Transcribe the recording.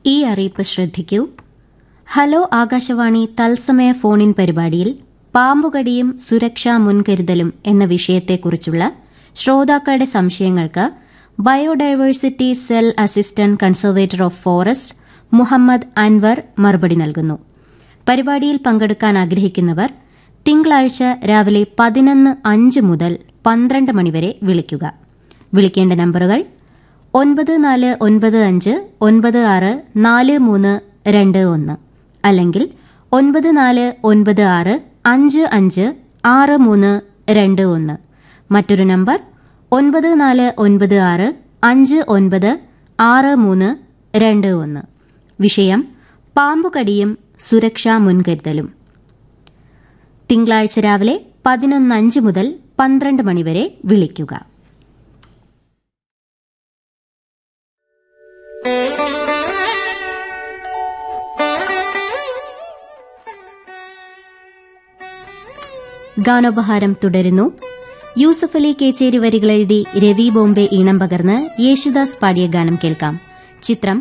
ഈ അറിയിപ്പ് ശ്രദ്ധിക്കൂ ഹലോ ആകാശവാണി തത്സമയ ഫോണിൻ പരിപാടിയിൽ പാമ്പുകടിയും സുരക്ഷാ മുൻകരുതലും എന്ന വിഷയത്തെക്കുറിച്ചുള്ള ശ്രോതാക്കളുടെ സംശയങ്ങൾക്ക് biodiversity cell assistant conservator of forest Muhammad Anwar മറുപടി നൽകുന്നു പരിപാടിയിൽ പങ്കെടുക്കാൻ ആഗ്രഹിക്കുന്നവർ തിങ്കളാഴ്ച രാവിലെ പതിനൊന്ന് അഞ്ച് മുതൽ പന്ത്രണ്ട് മണിവരെ വിളിക്കുക വിളിക്കേണ്ട നമ്പറുകൾ ഒൻപത് നാല് ഒൻപത് അഞ്ച് ഒൻപത് ആറ് നാല് മൂന്ന് രണ്ട് ഒന്ന് അല്ലെങ്കിൽ ഒൻപത് നാല് ഒൻപത് ആറ് അഞ്ച് അഞ്ച് ആറ് മൂന്ന് രണ്ട് ഒന്ന് മറ്റൊരു നമ്പർ ഒൻപത് നാല് ഒൻപത് ആറ് അഞ്ച് ഒൻപത് ആറ് മൂന്ന് രണ്ട് ഒന്ന് വിഷയം പാമ്പുകടിയും സുരക്ഷാ മുൻകരുതലും തിങ്കളാഴ്ച രാവിലെ പതിനൊന്നഞ്ച് മുതൽ പന്ത്രണ്ട് മണിവരെ വിളിക്കുക ഗാനോപഹാരം തുടരുന്നു യൂസഫ് അലി കേച്ചേരി വരികളെഴുതി രവി ബോംബെ ഈണം പകർന്ന് യേശുദാസ് പാടിയ ഗാനം കേൾക്കാം ചിത്രം